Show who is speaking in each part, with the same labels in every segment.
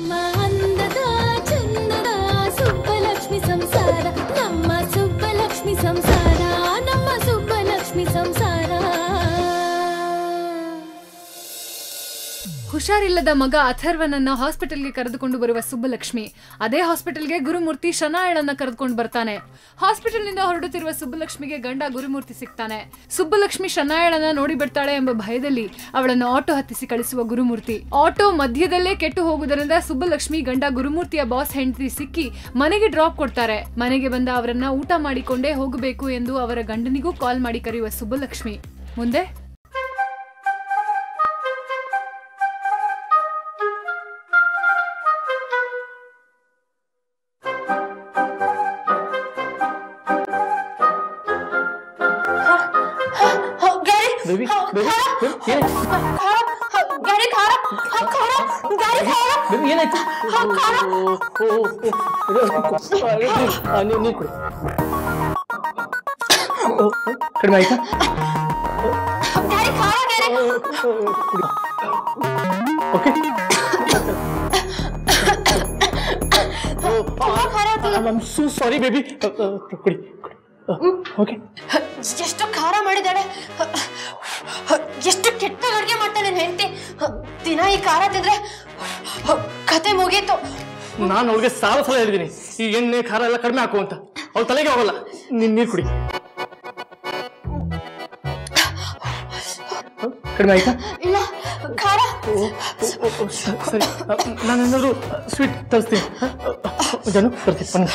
Speaker 1: ನಮ್ಮ ಅಂದದ ಚಂದದ ಸುಬ್ಬಲಕ್ಷ್ಮಿ ಸಂಸಾರ ನಮ್ಮ ಸುಬ್ಬಲಕ್ಷ್ಮಿ ಸಂಸಾರ ನಮ್ಮ ಸುಬ್ಬಲಕ್ಷ್ಮಿ ಸಂಸಾರ
Speaker 2: ಹುಷಾರಿಲ್ಲದ ಮಗ ಅಥರ್ವನನ್ನ ಹಾಸ್ಪಿಟಲ್ಗೆ ಕರೆದುಕೊಂಡು ಬರುವ ಸುಬ್ಬಲಕ್ಷ್ಮಿ ಅದೇ ಹಾಸ್ಪಿಟಲ್ಗೆ ಗುರುಮೂರ್ತಿ ಶನಾಯಳನ್ನ ಕರೆದುಕೊಂಡು ಬರ್ತಾನೆ ಹಾಸ್ಪಿಟಲ್ನಿಂದ ಹೊರಡುತ್ತಿರುವ ಸುಬ್ಬಲಕ್ಷ್ಮಿಗೆ ಗಂಡ ಗುರುಮೂರ್ತಿ ಸಿಗ್ತಾನೆ ಸುಬ್ಬಲಕ್ಷ್ಮಿ ಶನಾಯಳನ್ನ ನೋಡಿ ಬಿಡ್ತಾಳೆ ಎಂಬ ಭಯದಲ್ಲಿ ಅವಳನ್ನು ಆಟೋ ಹತ್ತಿಸಿ ಕಳಿಸುವ ಗುರುಮೂರ್ತಿ ಆಟೋ ಮಧ್ಯದಲ್ಲೇ ಕೆಟ್ಟು ಹೋಗುವುದರಿಂದ ಸುಬ್ಬಲಕ್ಷ್ಮಿ ಗಂಡ ಗುರುಮೂರ್ತಿಯ ಬಾಸ್ ಹೆಂಡತಿ ಸಿಕ್ಕಿ ಮನೆಗೆ ಡ್ರಾಪ್ ಕೊಡ್ತಾರೆ ಮನೆಗೆ ಬಂದ ಅವರನ್ನ ಊಟ ಮಾಡಿಕೊಂಡೇ ಹೋಗಬೇಕು ಎಂದು ಅವರ ಗಂಡನಿಗೂ ಕಾಲ್ ಮಾಡಿ ಕರೆಯುವ ಸುಬ್ಬಲಕ್ಷ್ಮಿ ಮುಂದೆ
Speaker 1: ಗಾಡಿ
Speaker 3: ಬೇಬಿ ಬೇಬಿ ಏನಾಯ್ತು
Speaker 1: ಗಾಡಿ ಖಾರ ಖಾರ ಗಾಡಿ ಖಾರ
Speaker 3: ಬೇಬಿ ಏನಾಯ್ತು ಓ, ಓ, ಓ, ಇದು, ಆ, ನೀರು ನೀರು ಕೊಡಿ ಓ, ಕಡಿಮೆ ಆಯ್ತಾ
Speaker 1: ಗಾಡಿ ಖಾರ ಗಾಡಿ
Speaker 3: ಓಕೆ
Speaker 1: ತುಂಬಾ ಖಾರ ಆಗ್ತದೆ
Speaker 3: I am so sorry baby ಕೊಡಿ ಓಕೆ
Speaker 1: ಎಷ್ಟು ಖಾರ ಮಾಡಿದಾಳೆ ಎಷ್ಟು ಕೆಟ್ಟ ಅಡುಗೆ ಮಾಡ್ತಾಳೆ ನನ್ನ ಹೆಂಡತಿ ದಿನ ಈ ಖಾರ ತಿಂದ್ರೆ ಕತೆ ಮುಗೀತು
Speaker 3: ನಾನು ಅವಳಿಗೆ ಸಾವಿರ ಸಲ ಹೇಳಿದ್ದೀನಿ ಈ ಎಣ್ಣೆ ಖಾರ ಎಲ್ಲ ಕಡಿಮೆ ಹಾಕು ಅಂತ ಅವ್ಳ ತಲೆಗೆ ಹೋಗಲ್ಲ ನೀನು ನೀರು ಕುಡಿ ಹ? ಕಡಿಮೆ ಆಯ್ತಾ
Speaker 1: ಇಲ್ಲ ಖಾರ
Speaker 3: ಓ, ಓ, ಓ, ಸ- ಸರಿ ನಾನು ಏನಾದರೂ ಸ್ವೀಟ್ ತರಿಸ್ತೀನಿ ಜನು ತರ್ತೀನಿ ಬನ್ನಿ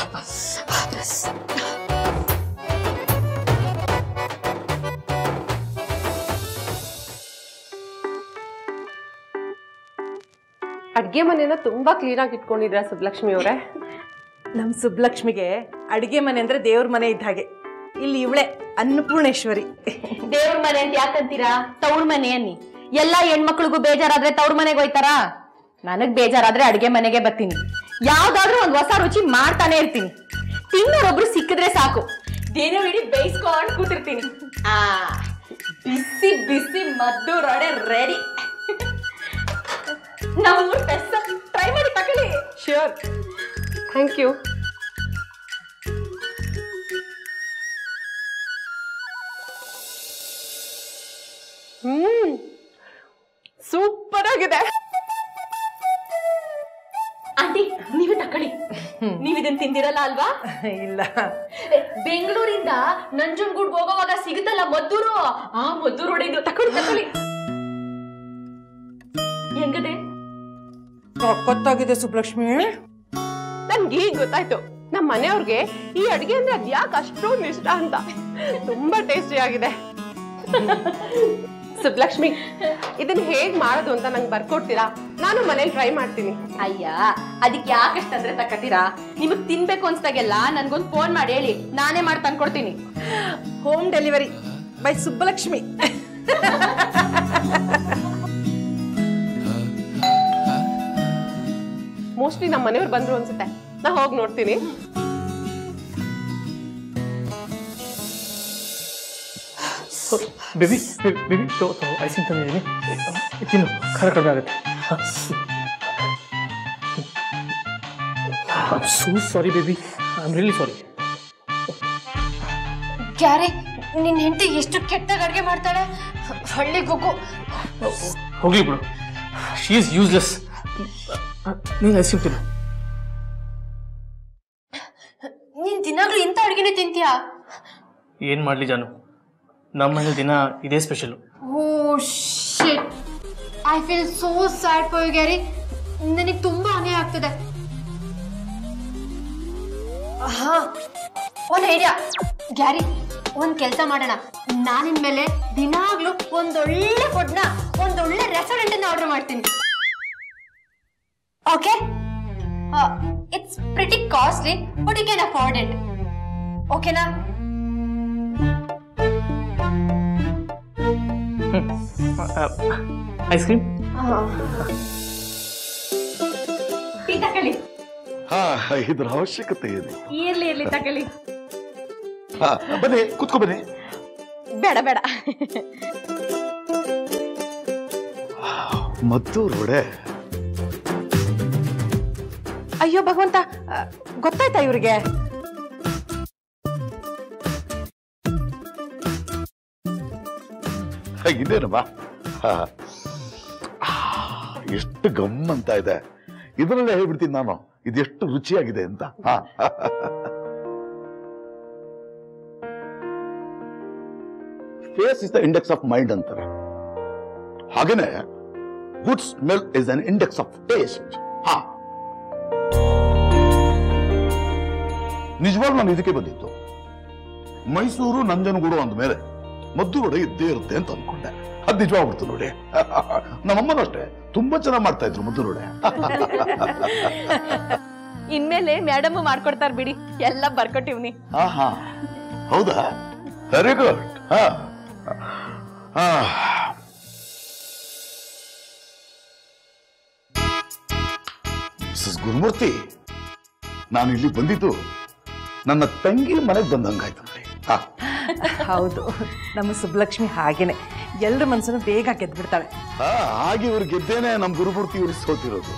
Speaker 4: ಅಡ್ಗೆ ಮನೆನ ತುಂಬಾ ಕ್ಲೀನ್ ಆಗಿ ಇಟ್ಕೊಂಡಿದ್ರ ಸುಬ್ಲಕ್ಷ್ಮಿ ಅವರೇ
Speaker 5: ನಮ್ಮ ಸುಬ್ಲಕ್ಷ್ಮಿಗೆ ಅಡಿಗೆ ಮನೆ ಅಂದ್ರೆ ದೇವ್ರ ಮನೆ ಇದ್ದ ಹಾಗೆ ಇಲ್ಲಿ ಇವಳೆ ಅನ್ನಪೂರ್ಣೇಶ್ವರಿ
Speaker 6: ದೇವ್ರ ಮನೆ ಅಂತ ಯಾಕಂತೀರಾ ತವ್ರ ಮನೆ ಅನ್ನಿ ಎಲ್ಲಾ ಹೆಣ್ಮಕ್ಳಿಗೂ ಬೇಜಾರಾದ್ರೆ ತವ್ರ ಮನೆಗೆ ಹೋಯ್ತಾರಾ ನನಗ್ ಬೇಜಾರಾದ್ರೆ ಅಡ್ಗೆ ಮನೆಗೆ ಬರ್ತೀನಿ ಯಾವ್ದಾದ್ರೂ ಒಂದ್ ಹೊಸ ರುಚಿ ಮಾಡ್ತಾನೆ ಇರ್ತೀನಿ ತಿನ್ನೋರೊಬ್ರು ಸಿಕ್ಕಿದ್ರೆ ಸಾಕು ದಿನವಿಡೀ ಬೇಯಿಸ್ಕೊಂಡ್ ಕೂತಿರ್ತೀನಿ ಆ ಬಿಸಿ ಬಿಸಿ ಮದ್ದು ರೊಡೆ ರೆಡಿ ನಾವು ಟ್ರೈ ಮಾಡಿ ತಗೊಳ್ಳಿ
Speaker 4: sure thank you hmm super ಆಗಿದೆ
Speaker 6: ಆಂಟಿ ನೀವೇ ತಕೊಳ್ಳಿ ನೀವ್ ಇದನ್ ತಿಂದಿರಲ್ಲ ಅಲ್ವಾ
Speaker 5: ಇಲ್ಲ
Speaker 6: ಏ, ಬೆಂಗಳೂರಿಂದ ನಂಜನಗೂಡ್ ಹೋಗೋವಾಗ ಸಿಗುತ್ತಲ್ಲ ಮದ್ದೂರು ಆ ಮದ್ದೂರು ಹೊಡೆದು ತಕೊಳ್ಳಿ ತಕೊಳ್ಳಿ ಹೆಂಗದೆ
Speaker 5: ಸಖತ್ತಾಗಿದೆ ಸುಬ್ಲಕ್ಷ್ಮಿ
Speaker 4: ನನ್ಗೆ ಈಗ ಗೊತ್ತಾಯ್ತು ನಮ್ಮ ಮನೆಯವ್ರಿಗೆ ಈ ಅಡ್ಗೆ ಅಂದ್ರೆ ಅದ್ ಯಾಕೆ ಅಷ್ಟೊಂದು ಇಷ್ಟ ಅಂತ ತುಂಬಾ ಟೇಸ್ಟಿ ಆಗಿದೆ ಸುಬ್ಲಕ್ಷ್ಮಿ ಇದನ್ನ ಹೇಗ್ ಮಾಡೋದು ಅಂತ ನಂಗೆ ಬರ್ಕೊಡ್ತೀರಾ ನಾನು ಮನೇಲಿ ಟ್ರೈ ಮಾಡ್ತೀನಿ
Speaker 6: ಅಯ್ಯ ಅದಕ್ಕೆ ಯಾಕಷ್ಟಂದ್ರೆ ತಕತೀರಾ ನಿಮಗ್ ತಿನ್ಬೇಕು ಅನ್ಸ್ದಾಗೆಲ್ಲ ನನ್ಗೊಂದ್ ಫೋನ್ ಮಾಡಿ ಹೇಳಿ ನಾನೇ ಮಾಡಿ ತಂದ್ಕೊಡ್ತೀನಿ
Speaker 5: home delivery by Subbalakshmi
Speaker 4: mostly ನಮ್ಮ ಮನೆಯವ್ರು ಬಂದ್ರು ಅನ್ಸುತ್ತೆ ನಾ ಹೋಗಿ ನೋಡ್ತೀನಿ
Speaker 3: ಬೇಬಿ ಬೇಬಿ ತಗೋ ತಗೋ ಐಸಿಂಗ್ ತಂದಿದ್ದೀನಿ ತಿನ್ನು ಖಾರ ಕಡಿಮೆ ಆಗುತ್ತೆ so sorry baby I am really sorry
Speaker 1: ಕ್ಯಾರೆ ನಿನ್ ಹೆಂಡತಿ ಎಷ್ಟು ಕೆಟ್ಟಾಗ ಅಡ್ಗೆ ಮಾಡ್ತಾಳೆ ಹಳ್ಳಿ ಗುಗ್ಗು
Speaker 3: ಹೋಗ್ಲಿ ಬಿಡು ಶಿ ಈಸ್ ಯೂಸ್ಲೆಸ್ ನೀನು ಐಸ್ ಕ್ರೀಮ್ ತಿನ್ನು
Speaker 1: ನೀನ್ ದಿನಾಗ್ಲೂ ಇಂಥ ಅಡ್ಗೆನೇ ತಿಂತೀಯಾ
Speaker 3: ಏನು ಮಾಡಲಿ ಜಾನು ನಮ್ಮ ಮನೇಲಿ ದಿನ ಇದೇ special
Speaker 1: oh shit I feel so sad for you Gary ನನಗೆ ತುಂಬಾ ಅನ್ಯಾಯ ಆಗ್ತದೆ ಹಾ ಒಂದ್ ಐಡಿಯಾ ಗ್ಯಾರಿ ಒಂದ್ ಕೆಲಸ ಮಾಡೋಣ ನಾನಿನ್ ಮೇಲೆ ದಿನಾಗ್ಲೂ ಒಂದೊಳ್ಳೆ ಫುಡ್ನ ಒಂದೊಳ್ಳೆ ರೆಸ್ಟೋರೆಂಟ್ ಇಂದ ಆರ್ಡರ್ ಮಾಡ್ತೀನಿ okay it's pretty costly but you can afford it ಓಕೆನಾ
Speaker 3: ಐಸ್ ಕ್ರೀಮ್
Speaker 6: ಟೀ ತಕೊಳ್ಳಿ
Speaker 7: ಹಾ ಇದ್ರ ಅವಶ್ಯಕತೆ ಇದೆ
Speaker 6: ಇರ್ಲಿ ಇರ್ಲಿ ತಕೊಳ್ಳಿ
Speaker 7: ಹಾ ಬನ್ನಿ ಕುತ್ಕೋ ಬನ್ನಿ
Speaker 4: ಬೇಡ ಬೇಡ
Speaker 7: ಮದ್ದೂರ್ ವಡೆ
Speaker 5: ಅಯ್ಯೋ ಭಗವಂತ ಆ, ಗೊತ್ತಾಯ್ತಾ ಇವ್ರಿಗೆ
Speaker 7: ಇನ್ನೇನಮ್ಮ ಹಾ. ಆ, ಎಷ್ಟು ಗಮ್ ಅಂತ ಇದೆ ಇದರಲ್ಲೇ ಹೇಳ್ಬಿಡ್ತೀನಿ ನಾನು ಇದೆಷ್ಟು ರುಚಿಯಾಗಿದೆ ಅಂತ ಹಾ face is the index of mind ಅಂತಾರೆ ಹಾಗೇನೆ good smell is an index of taste ಹಾ ನಿಜವಾಗ್ಲೂ ನಾನು ಇದಕ್ಕೆ ಬಂದಿತ್ತು ಮೈಸೂರು ನಂಜನಗೂಡು ಅಂದ್ಮೇಲೆ ಮದ್ದು ವಡೆ ಇದ್ದೇ ಇರುತ್ತೆ ಅಂತ ಅನ್ಕೊಂಡೆ ಅದ್ ನಿಜವಾಗ್ಬಿಡ್ತು ನೋಡಿ ನಮ್ಮಮ್ಮನೂ ಅಷ್ಟೇ ತುಂಬಾ ಚೆನ್ನಾಗಿ ಮಾಡ್ತಾ ಇದ್ರು ಮದ್ದು ವಡೆ
Speaker 6: ಇನ್ಮೇಲೆ ಮೇಡಮ್ ಮಾಡ್ಕೊಡ್ತಾರ ಬಿಡಿ ಎಲ್ಲ ಬರ್ಕೊಟ್ಟಿವ್ನಿ
Speaker 7: ಆಹಾ ಹೌದಾ ವೆರಿ ಗುಡ್ ಹಾ ಹಾ ಮಿಸಸ್ ಗುರುಮೂರ್ತಿ ನಾನು ಇಲ್ಲಿ ಬಂದಿದ್ದು ನನ್ನ ತಂಗಿ ಮನೆಗೆ ಬಂದಂಗಾಯ್ತು ನೋಡಿ ಹಾ
Speaker 5: ಹೌದು ನಮ್ಮ ಸುಬ್ಬಲಕ್ಷ್ಮಿ ಹಾಗೇನೆ ಎಲ್ರ ಮನ್ಸನ್ನು ಬೇಗ ಗೆದ್ಬಿಡ್ತಾಳೆ
Speaker 7: ಹಾ, ಹಾಗೆ ಇವ್ರು ಗೆದ್ದೇನೆ ನಮ್ ಗುರುಮೂರ್ತಿ ಇವ್ರು ಸೋತಿರೋದು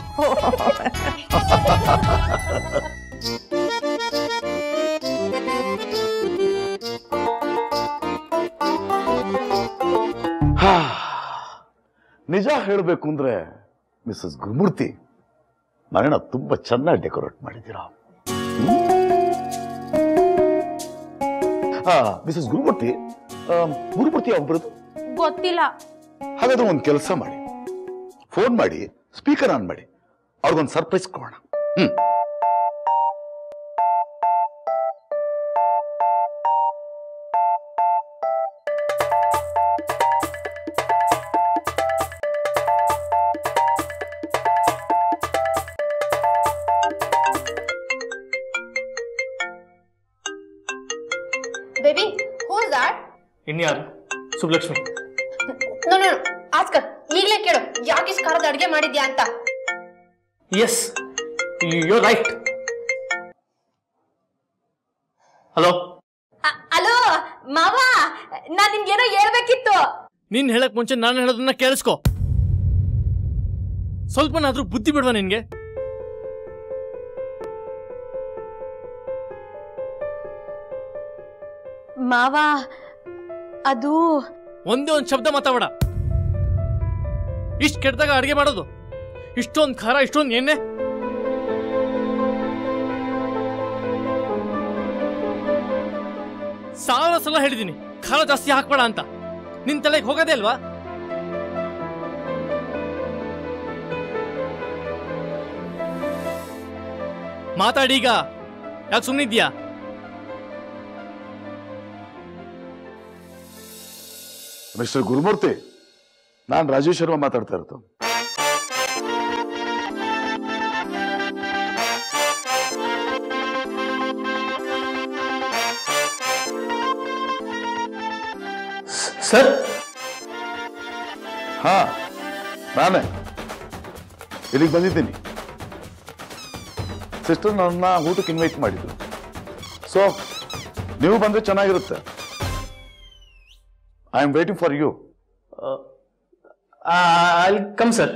Speaker 7: ಹಾ, ನಿಜ ಹೇಳಬೇಕು ಅಂದ್ರೆ ಮಿಸಸ್ ಗುರುಮೂರ್ತಿ ಮರಣ ತುಂಬಾ ಚೆನ್ನಾಗಿ ಡೆಕೋರೇಟ್ ಮಾಡಿದ್ದೀರಾ ಹಾ ಮಿಸಸ್ ಗುರುಮೂರ್ತಿ ಆ, ಗುರುಮೂರ್ತಿ ಒಬ್ಬರದು
Speaker 6: ಗೊತ್ತಿಲ್ಲ
Speaker 7: ಹಾಗಾದ್ರೆ ಒಂದು ಕೆಲಸ ಮಾಡಿ ಫೋನ್ ಮಾಡಿ ಸ್ಪೀಕರ್ ಆನ್ ಮಾಡಿ ಅವ್ರಿಗೊಂದು ಸರ್ಪ್ರೈಸ್ ಕೊಡೋಣ ಹ್ಮ್
Speaker 1: ಬೇಬಿ ಹೂಸ್ ದಾಟ್
Speaker 3: ಇನ್ಯಾರು ಸುಬ್ಲಕ್ಷ್ಮಿ
Speaker 1: ನೋ ನೋ ಆಸ್ಕರ್ ಈಗಲೇ ಕೇಳು ಯಾಕೆ ಇಷ್ಟು ಖಾರದ ಅಡ್ಗೆ ಮಾಡಿದ್ಯಾ ಅಂತ
Speaker 3: ಎಸ್ ಯು ರೈಟ್ ಹಲೋ
Speaker 6: ಅಲೋ ಮಾವ ನಾನ್ ನಿಮ್ಗೇನೋ ಹೇಳ್ಬೇಕಿತ್ತು
Speaker 8: ನೀನ್ ಹೇಳಕ್ ಮುಂಚೆ ನಾನು ಹೇಳೋದನ್ನ ಕೇಳಿಸ್ಕೊ ಸ್ವಲ್ಪನಾದ್ರೂ ಬುದ್ಧಿ ಬಿಡ್ವಾ ನಿನ್ಗೆ
Speaker 6: ಮಾವ ಅದು
Speaker 8: ಒಂದೇ ಒಂದ್ ಶಬ್ದ ಮಾತಾಡ ಇಷ್ಟ ಕೆಟ್ಟದಾಗ ಅಡಿಗೆ ಮಾಡೋದು ಇಷ್ಟೊಂದ್ ಖಾರ ಇಷ್ಟೊಂದ್ ಎಣ್ಣೆ ಸಾವಿರ ಸಲ ಹೇಳಿದೀನಿ ಖಾರ ಜಾಸ್ತಿ ಹಾಕ್ಬೇಡ ಅಂತ ನಿನ್ ತಲೆಗೆ ಹೋಗೋದೇ ಅಲ್ವಾ ಮಾತಾಡೀಗ ಯಾಕೆ ಸುಮ್ಮನಿದ್ಯಾ
Speaker 7: ಮಿಸ್ಟರ್ ಗುರುಮೂರ್ತಿ ನಾನು ರಾಜೇಶ್ ಶರ್ಮಾ ಮಾತಾಡ್ತಾ ಇರೋದು
Speaker 3: ಸರ್
Speaker 7: ಹಾ ನಾನೇ ಇಲ್ಲಿಗೆ ಬಂದಿದ್ದೀನಿ ಸಿಸ್ಟರ್ ನನ್ನ ಊಟಕ್ಕೆ ಇನ್ವೈಟ್ ಮಾಡಿದ್ರು ಸೊ ನೀವು ಬಂದ್ರೆ ಚೆನ್ನಾಗಿರುತ್ತೆ I am waiting for you
Speaker 3: I come sir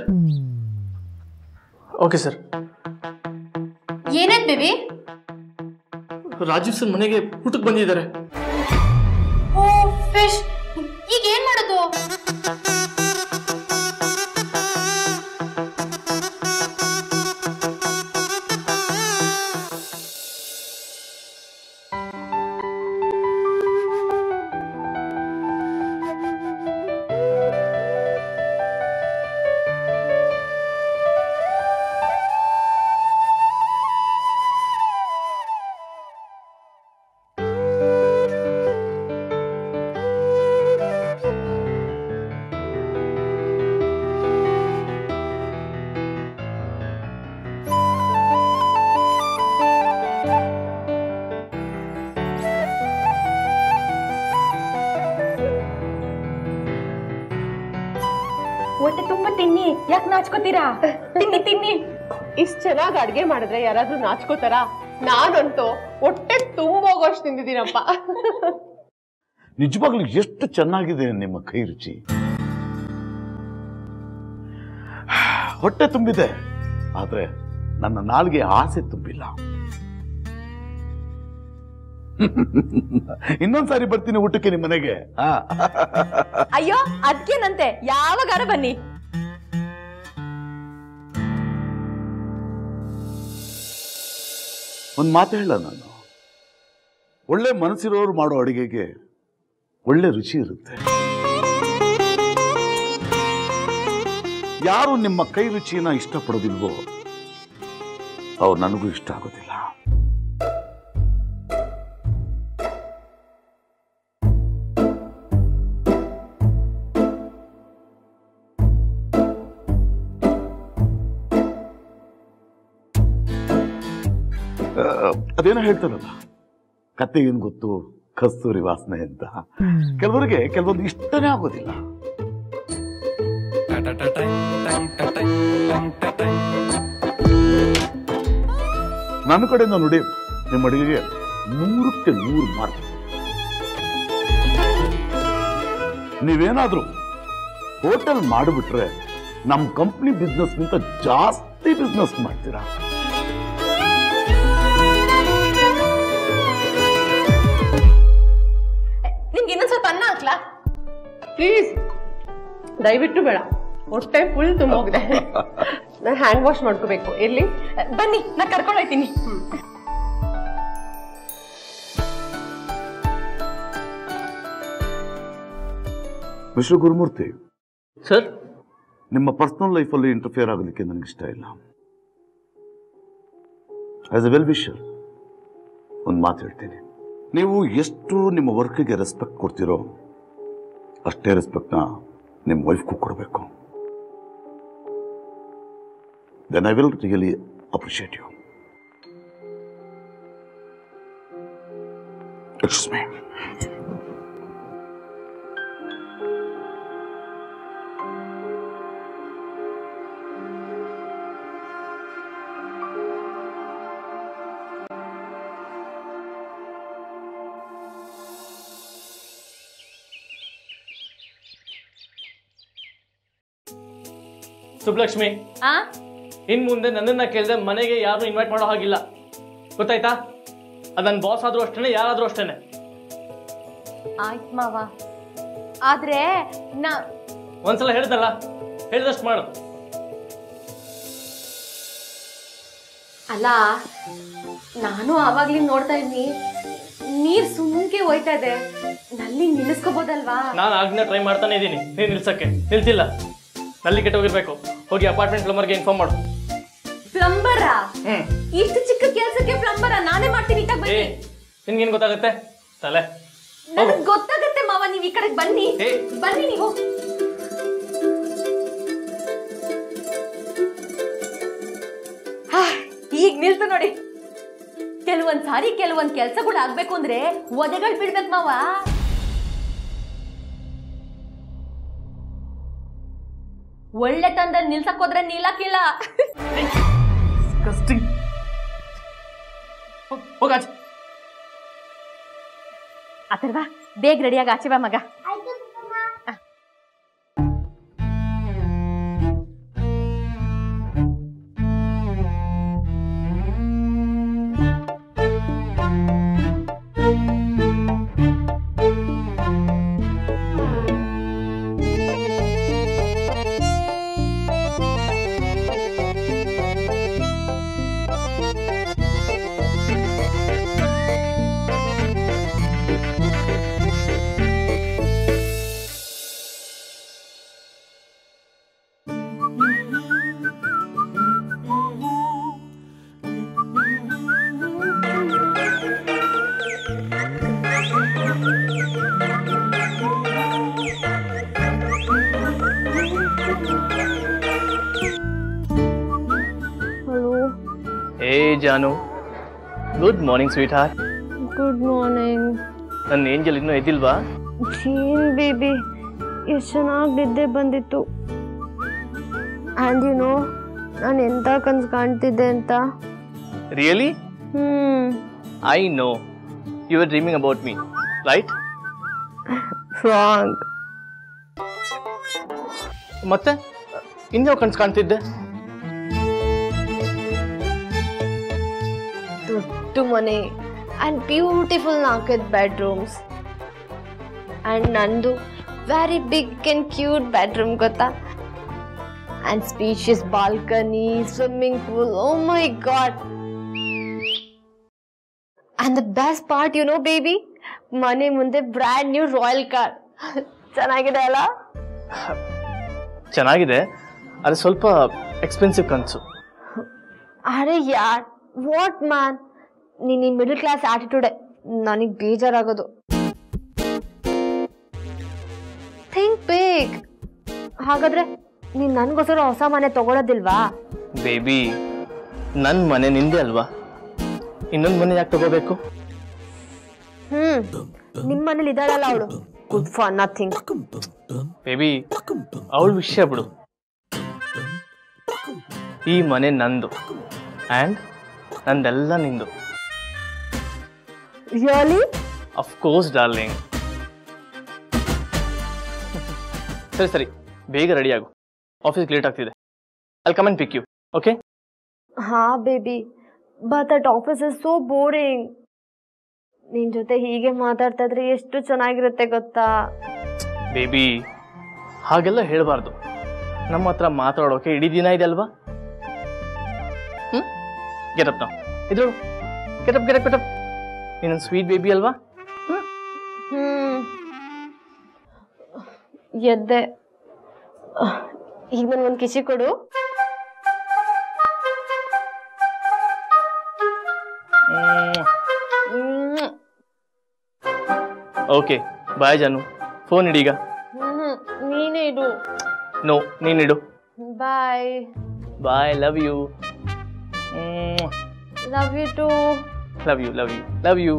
Speaker 3: okay sir
Speaker 1: ಏನಾಯ್ತು ಬೇಬಿ
Speaker 3: ರಾಜೀವ್ ಸರ್ ಮನೆಗೆ ಊಟಕ್ಕೆ ಬಂದಿದ್ದಾರೆ
Speaker 1: ಓ ಫಿಶ್ ಈಗ ಏನ್ ಮಾಡೋದು
Speaker 6: ಹೊಟ್ಟೆ ತುಂಬಾ ತಿನ್ನಿ ಯಾಕೆ ನಾಚ್ಕೋತೀರಾ ತಿನ್ನಿ ತಿನ್ನಿ
Speaker 4: ಇಷ್ಟ್ ಚೆನ್ನಾಗಿ ಅಡ್ಗೆ ಮಾಡಿದ್ರೆ ಯಾರಾದ್ರೂ ನಾಚ್ಕೋತಾರ ನಾನಂತೂ ಹೊಟ್ಟೆ ತುಂಬೋಗೋಷ್ಟು ತಿಂದಿದ್ದೀನಪ್ಪ
Speaker 7: ನಿಜವಾಗ್ಲೂ ಎಷ್ಟು ಚೆನ್ನಾಗಿದೆ ನಿಮ್ಮ ಕೈ ರುಚಿ ಹೊಟ್ಟೆ ತುಂಬಿದೆ ಆದ್ರೆ ನನ್ನ ನಾಲ್ಗೆ ಆಸೆ ತುಂಬಿಲ್ಲ ಇನ್ನೊಂದ್ಸಾರಿ ಬರ್ತೀನಿ ಊಟಕ್ಕೆ ನಿಮ್ಮ ಮನೆಗೆ ಆ.
Speaker 6: ಅಯ್ಯೋ ಅದ್ಕೇನಂತೆ ಯಾವಾಗಾರ ಬನ್ನಿ
Speaker 7: ಒಂದು ಮಾತು ಹೇಳ ನಾನು ಒಳ್ಳೆ ಮನಸ್ಸಿರೋರು ಮಾಡೋ ಅಡಿಗೆಗೆ ಒಳ್ಳೆ ರುಚಿ ಇರುತ್ತೆ ಯಾರು ನಿಮ್ಮ ಕೈ ರುಚಿನ ಇಷ್ಟಪಡೋದಿಲ್ವೋ ಅವ್ರು ನನಗೂ ಇಷ್ಟ ಆಗೋದಿಲ್ಲ ಆ, ಅದೇನೋ ಹೇಳ್ತಾರಲ್ಲ ಕತೆ ಏನ್ ಗೊತ್ತು ಕಸ್ತೂರಿ ವಾಸನೆ ಅಂತ ಕೆಲವರಿಗೆ ಕೆಲವೊಂದು ಇಷ್ಟನೇ ಆಗೋದಿಲ್ಲ ನನ್ನ ಕಡೆಯಿಂದ ನೋಡಿ ನಿಮ್ಮ ಅಡಿಗೆಗೆ ನೂರಕ್ಕೆ ನೂರು ಮಾಡ್ತೀನಿ ನೀವೇನಾದ್ರೂ ಹೋಟೆಲ್ ಮಾಡಿಬಿಟ್ರೆ ನಮ್ಮ ಕಂಪ್ನಿ ಬಿಸ್ನೆಸ್ಗಿಂತ ಜಾಸ್ತಿ ಬಿಸ್ನೆಸ್ ಮಾಡ್ತೀರಾ
Speaker 6: ನಿಮ್ಗೆ ಇನ್ನೊಂದ್ ಸ್ವಲ್ಪ ಅನ್ನ ಹಾಕ್ಲಾ
Speaker 4: ಪ್ಲೀಸ್ ದಯವಿಟ್ಟು ಬೇಡ ಹೊಟ್ಟೆ ಫುಲ್ ತುಂಬೋಗಿದೆ ನಾನು ಹ್ಯಾಂಡ್ ವಾಶ್ ಮಾಡ್ಕೋಬೇಕು ಎಲ್ಲಿ
Speaker 6: ಬನ್ನಿ ನಾ ಕರ್ಕೊಂಡು ಹೋಯ್ತೀನಿ
Speaker 7: ಮಿಸ್ಟರ್ ಗುರುಮೂರ್ತಿ
Speaker 8: ಸರ್
Speaker 7: ನಿಮ್ಮ ಪರ್ಸನಲ್ ಲೈಫಲ್ಲಿ ಇಂಟರ್ಫಿಯರ್ ಆಗೋದಕ್ಕೆ ನನಗೆ ಇಷ್ಟ ಇಲ್ಲ ಆಸ್ ಎ ವೆಲ್ ವಿಷರ್ ಒಂದು ಮಾತು ಹೇಳ್ತೀನಿ ನೀವು ಎಷ್ಟು ನಿಮ್ಮ ವರ್ಕ್ಗೆ ರೆಸ್ಪೆಕ್ಟ್ ಕೊಡ್ತೀರೋ ಅಷ್ಟೇ ರೆಸ್ಪೆಕ್ಟ್ನ ನಿಮ್ಮ ವೈಫ್ಗೂ ಕೊಡಬೇಕು then I will really appreciate you excuse me
Speaker 8: Subbalakshmi
Speaker 6: ಆ
Speaker 8: ಇನ್ ಮುಂದೆ ನನ್ನನ್ನ ಕೇಳ್ದೆ ಮನೆಗೆ ಯಾರು ಇನ್ವೈಟ್ ಮಾಡೋ ಹಾಗಿಲ್ಲ ಗೊತ್ತಾಯ್ತಾ ಅದು ನನ್ನ ಬಾಸ್ ಆದ್ರೂ ಅಷ್ಟೇನೆ ಯಾರಾದ್ರೂ ಅಷ್ಟೇನೆ
Speaker 6: ಆಯ್ತ್ ಮಾವ ಆದ್ರೆ ನಾ
Speaker 8: ಒಂದ್ಸಲ ಹೇಳ್ದಲ್ಲ ಹೇಳ್ದಷ್ಟು ಮಾಡು
Speaker 6: ಅಲ್ಲ ನಾನು ಆವಾಗ್ಲಿಂದ ನೋಡ್ತಾ ಇದ್ನಿ ನೀರ್ ಸುಮ್ಕೆ ಹೋಯ್ತಾ ಇದೆ ನಲ್ಲಿ ನಿಲ್ಲಿಸ್ಕೋಬೋದಲ್ವಾ
Speaker 8: ನಾನು ಆಗ್ನೇ ಟ್ರೈ ಮಾಡ್ತಾನೆ ಇದ್ದೀನಿ ನೀನು ನಿಲ್ಸಕ್ಕೆ ನಿಲ್ಸಿಲ್ಲ ನಲ್ಲಿ ಕೆಟ್ಟೋಗಿರ್ಬೇಕು ಹೋಗಿ ಅಪಾರ್ಟ್ಮೆಂಟ್ ಪ್ಲಂಬರ್ಗೆ ಇನ್ಫಾರ್ಮ್ ಮಾಡು
Speaker 6: ಪ್ಲಂಬರ
Speaker 8: ಹ್ಮ್
Speaker 6: ಇಷ್ಟು ಚಿಕ್ಕ ಕೆಲ್ಸಕ್ಕೆ ಪ್ಲಂಬರ ನಾನೇ ಮಾಡ್ತೀನಿ ಇತ್ತಾಗ
Speaker 8: ಏ
Speaker 6: ಬನ್ನಿ
Speaker 8: ನಿನ್ಗೇನು ಗೊತ್ತಾಗುತ್ತೆ ತಲೆ
Speaker 6: ನನಗ್ ಗೊತ್ತಾಗತ್ತೆ ಮಾವ ನೀವ್ ಈ ಕಡೆಗ್ ಬನ್ನಿ
Speaker 8: ಏ.
Speaker 6: ಬನ್ನಿ ನೀವು ಹಾ, ಈಗ ನಿಲ್ತು ನೋಡಿ ಕೆಲವೊಂದ್ ಸಾರಿ ಕೆಲವೊಂದ್ ಕೆಲ್ಸಗಳು ಆಗ್ಬೇಕು ಅಂದ್ರೆ ಒದೆಗಳು ಬಿಡ್ಬೇಕು ಮಾವ ಒಳ್ಳೆ ತಂದ ನಿಲ್ಸಕ್ ಹೋದ್ರೆ ನಿಲ್ಲಕ್ಕಿಲ್ಲ
Speaker 8: ಕಸ್ಟಿಂಗ್ ಹೋಗಾಚೆ
Speaker 6: ಅಥರ್ವ ಬೇಗ ರೆಡಿಯಾಗಿ ಆಚೆ ಬಾ ಮಗ
Speaker 8: ಏ ಜಾನು good morning sweet heart
Speaker 9: good morning
Speaker 8: ನನ್ನ ಏಂಜಲ್ ಇನ್ನೂ ಎದ್ದಿಲ್ವಾ
Speaker 9: ಜೀನ್ ಬೇಬಿ ಎಷ್ಟು ಚೆನ್ನಾಗಿ ನಿದ್ದೆ ಬಂದಿತ್ತು ಆ್ಯಂಡ್ ಯು ನೋ ನಾನು ಎಂಥ ಕನ್ಸು ಕಾಣ್ತಿದ್ದೆ ಅಂತ
Speaker 8: ರಿಯಲಿ
Speaker 9: ಹ್ಞೂ
Speaker 8: I know you are dreaming about me right
Speaker 9: wrong
Speaker 8: ಮತ್ತೆ ಇನ್ಯಾವ ಕನ್ಸು ಕಾಣ್ತಿದ್ದೆ
Speaker 9: ದೊಡ್ಡ ಮನೆ ಆ್ಯಂಡ್ ಬ್ಯೂಟಿಫುಲ್ ನಾಲ್ಕೈದು ಬೆಡ್ರೂಮ್ಸ್ ಆ್ಯಂಡ್ ನಂದು very big and cute bedroom ಗೊತ್ತಾ and spacious balcony swimming pool oh my god and the best part you know baby ಮನೆ ಮುಂದೆ ಬ್ರ್ಯಾಂಡ್ ನ್ಯೂ ರಾಯಲ್ ಕಾರ್ ಚೆನ್ನಾಗಿದೆ ಅಲ್ಲ
Speaker 8: ಚೆನ್ನಾಗಿದೆ ಅದು ಸ್ವಲ್ಪ ಎಕ್ಸ್ಪೆನ್ಸಿವ್ ಕನಸು
Speaker 9: ಅರೆ ಯಾರ್ ವಾಟ್ ಮ್ಯಾನ್ ನೀನ್ ಈ ಮಿಡಲ್ ಕ್ಲಾಸ್ ಆಟಿಟ್ಯೂಡೆ ನನಗೆ ಬೇಜಾರಾಗೋದು ಥಿಂಕ್ ಬೇಗ್ ಹಾಗಾದ್ರೆ ನೀನ್ ನನ್ಗೋಸ್ಕರ ಹೊಸ ಮನೆ ತಗೊಳೋದಿಲ್ವಾ
Speaker 8: ಬೇಬಿ ನನ್ನ ಮನೆ ನಿಂದೆ ಅಲ್ವಾ ಇನ್ನೊಂದು ಮನೆ ಯಾಕೆ ತಗೋಬೇಕು
Speaker 9: ಹ್ಮ್ ನಿಮ್ ಮನೇಲಿ ಇದ್ದಾಳಲ್ಲ ಅವಳು ಗುಡ್ ಫಾರ್ ನಥಿಂಗ್
Speaker 8: ಬೇಬಿ ಅವಳ ವಿಷಯ ಬಿಡು ಈ ಮನೆ ನಂದು ಆ್ಯಂಡ್ ನಂದೆಲ್ಲ ನಿಂದು
Speaker 9: ರಿಯಲಿ
Speaker 8: ಅಫ್ಕೋರ್ಸ್ ಡಾರ್ಲಿಂಗ್ ಸರಿ ಸರಿ ಬೇಗ ರೆಡಿ ಆಗು ಆಫೀಸ್ ಲೇಟ್ ಆಗ್ತಿದೆ ಅಲ್ಲಿ ಕಮೆಂಟ್ ಪಿಕ್ ಯು ಓಕೆ
Speaker 9: ಹಾ baby but that office is so boring ನಿನ್ ಜೊತೆ ಹೀಗೆ ಮಾತಾಡ್ತಾ ಇದ್ರೆ ಎಷ್ಟು ಚೆನ್ನಾಗಿರುತ್ತೆ ಗೊತ್ತಾ
Speaker 8: ಬೇಬಿ ಹಾಗೆಲ್ಲ ಹೇಳಬಾರ್ದು ನಮ್ಮ ಹತ್ರ ಮಾತಾಡೋಕೆ ಇಡೀ ದಿನ ಇದೆ ಅಲ್ವಾ ಹ್ಮ್ ಗೆಟಪ್ ನಾವು ಇದ್ರು ಗೆಟಪ್ ಗೆಟಪ್ ಗೆಟಪ್ ನೀನೊಂದು ಸ್ವೀಟ್ ಬೇಬಿ ಅಲ್ವಾ
Speaker 9: ಹ್ಮ್ ಎದ್ದೆ ಈಗ ನನ್ಗೊಂದು ಕಿಸಿ ಕೊಡು ಹ್ಮ್.
Speaker 8: ಓಕೆ ಬಾಯ್ ಜಾನು ಫೋನ್ ಇಡೀಗ
Speaker 9: ಹ್ಮ್ ನೀನೇ ಇಡು
Speaker 8: ನೋ ನೀನಿಡು
Speaker 9: bye
Speaker 8: bye love you
Speaker 9: love you too
Speaker 8: love you love you love you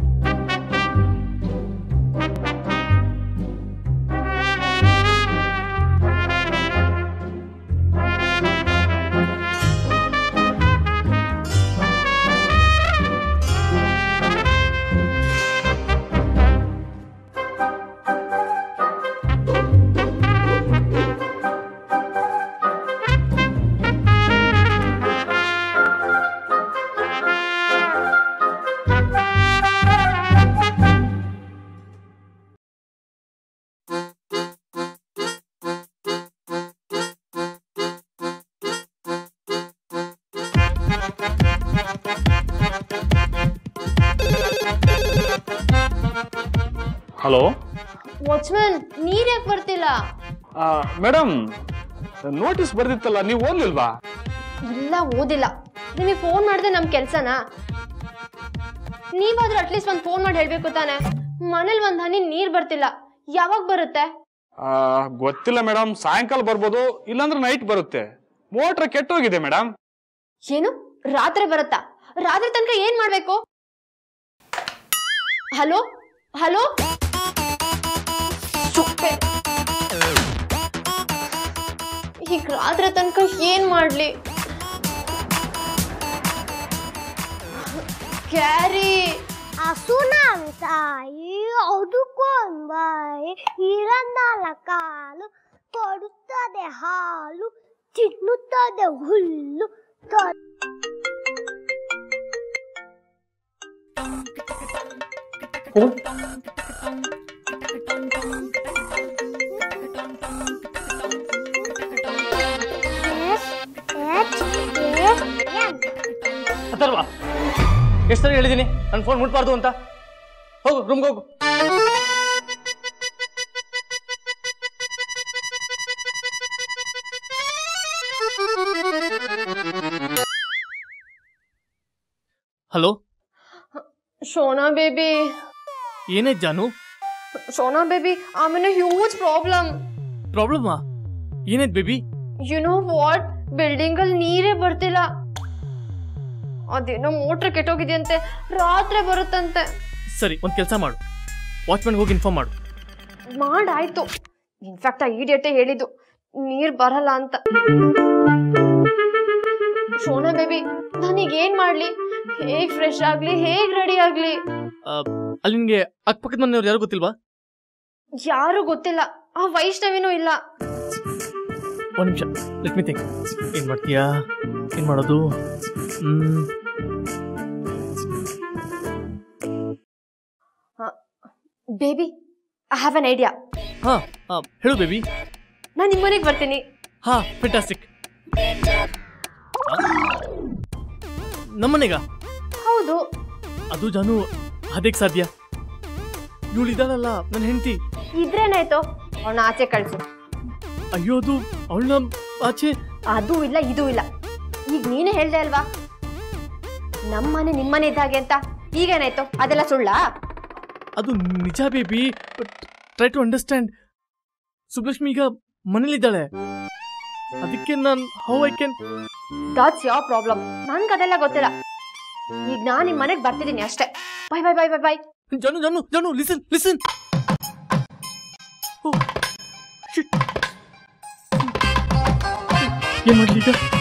Speaker 3: hello
Speaker 9: watchman ನೀರ್ ಯಾಕೆ ಬರ್ತಿಲ್ಲ
Speaker 3: ಮೇಡಮ್ ನೋಟಿಸ್ ಬರ್ದಿತ್ತಲ್ಲ ನೀವು ಓದ್ಲಿಲ್ವಾ
Speaker 9: ಇಲ್ಲ ಓದಿಲ್ಲ ನಿಮಗೆ ಫೋನ್ ಮಾಡಿದ್ರೆ ನಮ್ ಕೆಲ್ಸನಾ ನೀವಾದ್ರೂ ಅಟ್ಲೀಸ್ಟ್ ಒಂದ್ ಫೋನ್ ಮಾಡಿ ಹೇಳ್ಬೇಕು ತಾನೆ ಮನೇಲಿ ಒಂದ್ ಹನಿ ನೀರ್ ಬರ್ತಿಲ್ಲ ಯಾವಾಗ ಬರುತ್ತೆ
Speaker 3: ಆ, ಗೊತ್ತಿಲ್ಲ ಮೇಡಮ್ ಸಾಯಂಕಾಲ ಬರ್ಬೋದು ಇಲ್ಲಾಂದ್ರೆ ನೈಟ್ ಬರುತ್ತೆ ಮೋಟ್ರ್ ಕೆಟ್ಟೋಗಿದೆ ಮೇಡಮ್
Speaker 9: ಏನು ರಾತ್ರಿ ಬರುತ್ತಾ ರಾತ್ರಿ ತನಕ ಏನ್ ಮಾಡ್ಬೇಕು ಹಲೋ ಹಲೋ ಸುಪ್ಪೆ. ಈಗ ರಾತ್ರಿ ತನಕ ಏನ್ ಮಾಡ್ಲಿ ಕ್ಯಾರಿ
Speaker 10: ತಾಯಿ ಅದುಕೊಂಬಾಯಿ ಇರಂದಾಲ ಕಾಲು ಕೊಡುತ್ತದೆ ಹಾಲು ತಿನ್ನುತ್ತದೆ ಹುಲ್ಲು ತ- S, H, A, M.
Speaker 8: Atharva ಎಷ್ಟು ಸರಿ ಹೇಳಿದ್ದೀನಿ ನನ್ನ ಫೋನ್ ಮುಟ್ಬಾರ್ದು ಅಂತ ಹೋಗು ರೂಮ್ಗೆ ಹೋಗು ಹಲೋ
Speaker 9: ಶೋನಾ ಬೇಬಿ
Speaker 8: ಏನೇ ಜಾನು
Speaker 9: ಶೋನಾ ಬೇಬಿ ಆಮೇಲೆ ಹ್ಯೂಜ್ ಪ್ರಾಬ್ಲಮ್
Speaker 8: ಪ್ರಾಬ್ಲಮ್ಮಾ ಏನಾಯ್ತು baby
Speaker 9: you know what building ಅಲ್ಲಿ ನೀರೇ ಬರ್ತಿಲ್ಲ ಅದೇನೋ ಮೋಟ್ರ್ ಕೆಟ್ಟೋಗಿದೆಯಂತೆ ರಾತ್ರಿ ಬರುತ್ತಂತೆ
Speaker 8: ಸರಿ ಒಂದು ಕೆಲಸ ಮಾಡು ವಾಚ್ಮನ್ಗೆ ಹೋಗಿ ಇನ್ಫಾರ್ಮ್ ಮಾಡು
Speaker 9: ಮಾಡಾಯ್ತು ಇನ್ಫ್ಯಾಕ್ಟ್ ಆ ಇಡಿಯಟ್ಟೆ ಹೇಳಿದ್ದು ನೀರ್ ಬರಲ್ಲ ಅಂತ ಶೋನಾ ಬೇಬಿ ನಾನೀಗ ಏನ್ ಮಾಡ್ಲಿ ಹೇಗ್ ಫ್ರೆಶ್ ಆಗ್ಲಿ ಹೇಗ್ ರೆಡಿ ಆಗ್ಲಿ
Speaker 8: ಆ, ಅಲ್ಲಿ ನಿನಗೆ ಅಕ್ಕಪಕ್ಕದ ಮನೆಯವ್ರು ಯಾರು ಗೊತ್ತಿಲ್ವಾ
Speaker 9: ಯಾರು ಗೊತ್ತಿಲ್ಲ ಆ ವೈಷ್ಣವಿನೂ ಇಲ್ಲ
Speaker 8: ಒಂದು ನಿಮಿಷ ಲೆಟ್ ಮಿ ಥಿಂಕ್ ಏನು ಮಾಡ್ತೀಯಾ ಏನು ಮಾಡೋದು ಹ್ಮ್
Speaker 1: baby I have an idea
Speaker 8: ಹಾ ಹಾ ಹೇಳು ಬೇಬಿ
Speaker 1: ನಾನು ನಿಮ್ಮ ಮನೆಗೆ ಬರ್ತೀನಿ
Speaker 8: ಹಾ ಫೆಂಟಾಸ್ಟಿಕ್ ನಮ್ಮನೆಗ
Speaker 1: ಹೌದು
Speaker 8: ಅದು ಜಾನು ಅದಕ್ಕೆ ಸಾಧ್ಯ ಇವಳು ಇದ್ದಾಳಲ್ಲ ನನ್ನ ಹೆಂಡತಿ
Speaker 1: ಇದ್ರೇನಾಯ್ತು ಅವನ ಆಚೆ ಕಳ್ಸು
Speaker 8: ಅಯ್ಯೋ ಅದು ಅವಳನ್ನ ಆಚೆ
Speaker 1: ಅದು ಇಲ್ಲ ಇದು ಇಲ್ಲ ಈಗ ನೀನೇ ಹೇಳ್ದೆ ಅಲ್ವಾ ನಮ್ಮನೆ ನಿಮ್ಮನೆ ಇದ್ದಾಗೆ ಅಂತ ಈಗೇನಾಯ್ತು ಅದೆಲ್ಲ ಸುಳ್ಳ
Speaker 8: ಅದು ನಿಜ baby but try to understand Subbalakshmi ಈಗ ಮನೇಲಿದ್ದಾಳೆ ಅದಕ್ಕೆ ನಾನು ಹೌ ಐ ಕ್ಯಾನ್
Speaker 1: ದಾಟ್ಸ್ ಯಾವ ಪ್ರಾಬ್ಲಮ್ ನನ್ಗೆ ಅದೆಲ್ಲ ಗೊತ್ತಿಲ್ಲ ಈಗ ನಾನು ನಿಮ್ಮ ಮನೆಗೆ ಬರ್ತಿದ್ದೀನಿ ಅಷ್ಟೇ bye bye bye bye bye
Speaker 8: ಜಾನು ಜಾನು ಜಾನು ಲಿಸನ್ ಲಿಸನ್ ಏನ್ ಮಾಡ್ಲಿ ಈಗ